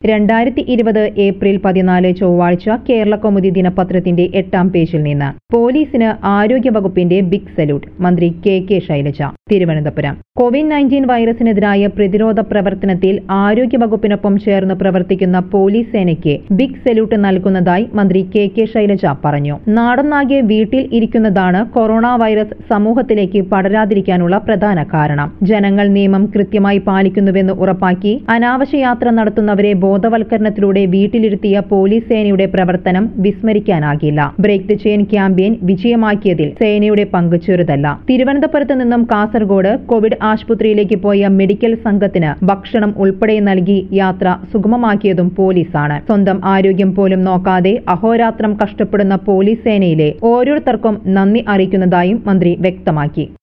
രണ്ടായിരത്തി ഇരുപത് ഏപ്രിൽ പതിനാല് ചൊവ്വാഴ്ച കേരള കൗമുദി ദിനപത്രത്തിന്റെ എട്ടാം പേജിൽ നിന്ന് പോലീസിന് ആരോഗ്യവകുപ്പിന്റെ ബിഗ് സല്യൂട്ട് മന്ത്രി K K Shailaja Thiruvananthapuram covid nineteen വൈറസിനെതിരായ പ്രതിരോധ പ്രവർത്തനത്തിൽ ആരോഗ്യവകുപ്പിനൊപ്പം ചേർന്ന് പ്രവർത്തിക്കുന്ന പോലീസ് സേനയ്ക്ക് ബിഗ് സല്യൂട്ട് നൽകുന്നതായി മന്ത്രി കെ കെ ശൈലജ പറഞ്ഞു നാടൊന്നാകെ വീട്ടിൽ ഇരിക്കുന്നതാണ് കൊറോണ വൈറസ് സമൂഹത്തിലേക്ക് പടരാതിരിക്കാനുള്ള പ്രധാന കാരണം ജനങ്ങൾ നിയമം കൃത്യമായി പാലിക്കുന്നുവെന്ന് ഉറപ്പാക്കി അനാവശ്യ യാത്ര നടത്തുന്നവരെ ബോധവൽക്കരണത്തിലൂടെ വീട്ടിലിരുത്തിയ പോലീസ് സേനയുടെ പ്രവർത്തനം വിസ്മരിക്കാനാകില്ല ബ്രേക്ക് ദി ചെയിൻ ക്യാമ്പയിൻ വിജയമാക്കിയതിൽ സേനയുടെ പങ്ക് ചെറുതല്ല തിരുവനന്തപുരത്ത് നിന്നും കാസർഗോഡ് കോവിഡ് ആശുപത്രിയിലേക്ക് പോയ മെഡിക്കൽ സംഘത്തിന് ഭക്ഷണം ഉൾപ്പെടെ നൽകി യാത്ര സുഗമമാക്കിയതും പോലീസാണ് സ്വന്തം ആരോഗ്യം പോലും നോക്കാതെ അഹോരാത്രം കഷ്ടപ്പെടുന്ന പോലീസ് സേനയിലെ ഓരോരുത്തർക്കും നന്ദി അറിയിക്കുന്നതായും മന്ത്രി വ്യക്തമാക്കി